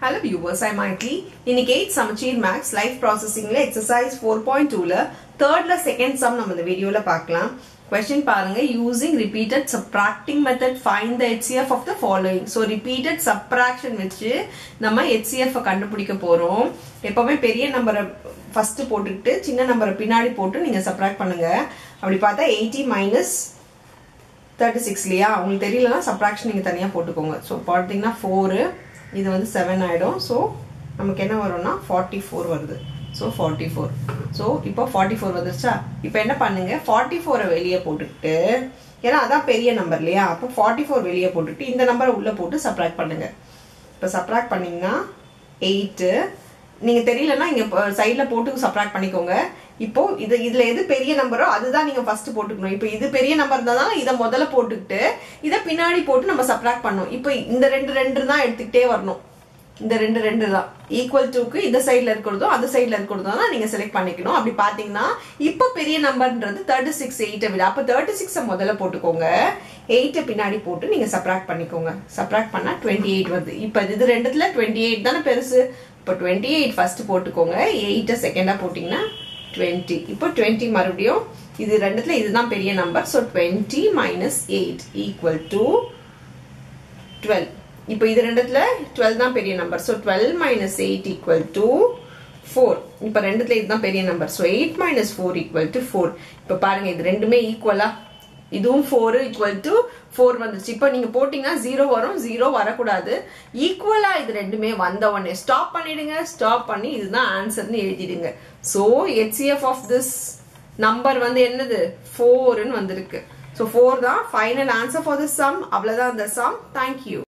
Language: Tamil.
ஹலோ வியூவர்ஸ் ஐ மைட்லி இன்னைக்கு எயிட் சமச்சீர் மேக்ஸ் லைஃப் ப்ராசஸிங்ல எக்ஸசைஸ் ஃபோர் பாயிண்ட் டூல தேர்ட்ல செகண்ட் சம் நம்ம இந்த வீடியோல பார்க்கலாம் கொஸ்டின் பாருங்க using repeated subtracting method find the HCF of the following so repeated subtraction வச்சு நம்ம ஹெச்சிஎஃப் கண்டுபிடிக்க போறோம் எப்பவுமே பெரிய நம்பரை ஃபர்ஸ்ட் போட்டுக்கிட்டு சின்ன நம்பரை பின்னாடி போட்டு நீங்க சப்ராக்ட் பண்ணுங்க அப்படி பார்த்தா எயிட்டி மைனஸ் தேர்ட்டி சிக்ஸ் இல்லையா உங்களுக்கு தெரியலனா சப்ராக்ஷன் நீங்கள் தனியாக போட்டுக்கோங்க ஸோ பார்த்தீங்கன்னா ஃபோரு இது வந்து செவன் ஆகிடும் ஸோ நமக்கு என்ன வரும்னா ஃபார்ட்டி ஃபோர் வருது ஸோ ஃபார்ட்டி ஃபோர் ஸோ இப்போ ஃபார்ட்டி ஃபோர் வந்துருச்சா இப்போ என்ன பண்ணுங்க ஃபார்ட்டி ஃபோரை வெளியே போட்டுக்கிட்டு ஏன்னா அதான் பெரிய நம்பர் இல்லையா அப்போ ஃபார்ட்டி ஃபோர் வெளியே போட்டுட்டு இந்த நம்பரை உள்ளே போட்டு சப்ராக்ட் பண்ணுங்க இப்போ சப்ராக்ட் பண்ணிங்கன்னா எயிட்டு நீங்கள் தெரியலன்னா இங்கே சைடில் போட்டு சப்ராக்ட் பண்ணிக்கோங்க இப்போ இது இதுல எது பெரிய நம்பரோ அதுதான் நீங்க ஃபர்ஸ்ட் போட்டுக்கணும் இப்போ இது பெரிய நம்பர் இருந்தாலும் இதை முதல்ல போட்டுக்கிட்டு இதை பின்னாடி போட்டு நம்ம சப்ராக்ட் பண்ணணும் இப்போ இந்த ரெண்டு ரெண்டு தான் எடுத்துக்கிட்டே வரணும் இந்த ரெண்டு ரெண்டு தான் ஈக்குவல் டுக்கு இந்த சைட்ல இருக்கிறதோ அந்த சைட்ல இருக்கிறதோ தான் நீங்க செலக்ட் பண்ணிக்கணும் அப்படி பாத்தீங்கன்னா இப்போ பெரிய நம்பர்ன்றது தேர்ட்டி சிக்ஸ் எயிட்டை விட அப்போ தேர்ட்டி சிக்ஸை முதல்ல போட்டுக்கோங்க எயிட்டை பின்னாடி போட்டு நீங்க சப்ராக்ட் பண்ணிக்கோங்க சப்ராக்ட் பண்ணா டுவெண்ட்டி எயிட் வருது இப்போ இது ரெண்டுத்துல டுவெண்ட்டி எயிட் தானே பெருசு இப்போ டுவெண்ட்டி எயிட் ஃபர்ஸ்ட் போட்டுக்கோங்க எயிட்டை செகண்டா போட்டீங்கன்னா டுவெண்ட்டி இப்போ டுவெண்ட்டி மறுபடியும் இது ரெண்டுத்துல இதுதான் பெரிய number so twenty minus eight equal to twelve இப்போ இது ரெண்டுத்துல டுவெல் தான் பெரிய number so twelve minus eight equal to four இப்போ ரெண்டுத்துல இதுதான் பெரிய number so eight minus four equal to four இப்போ பாருங்க இது ரெண்டுமே ஈக்குவலா இதுவும் ஃபோர் ஈக்குவல் டு ஃபோர் வந்துச்சு இப்போ நீங்க போட்டீங்கன்னா ஜீரோ வரும் ஜீரோ வரக்கூடாது ஈக்குவலா இது ரெண்டுமே வந்த உடனே ஸ்டாப் பண்ணிடுங்க ஸ்டாப் பண்ணி இதுதான் ஆன்சர்னு எழுதிடுங்க so HCF of this number வந்து என்னது ஃபோர்னு வந்திருக்கு ஸோ ஃபோர் தான் final answer for this sum அவ்வளோதான் அந்த சம் தேங்க்யூ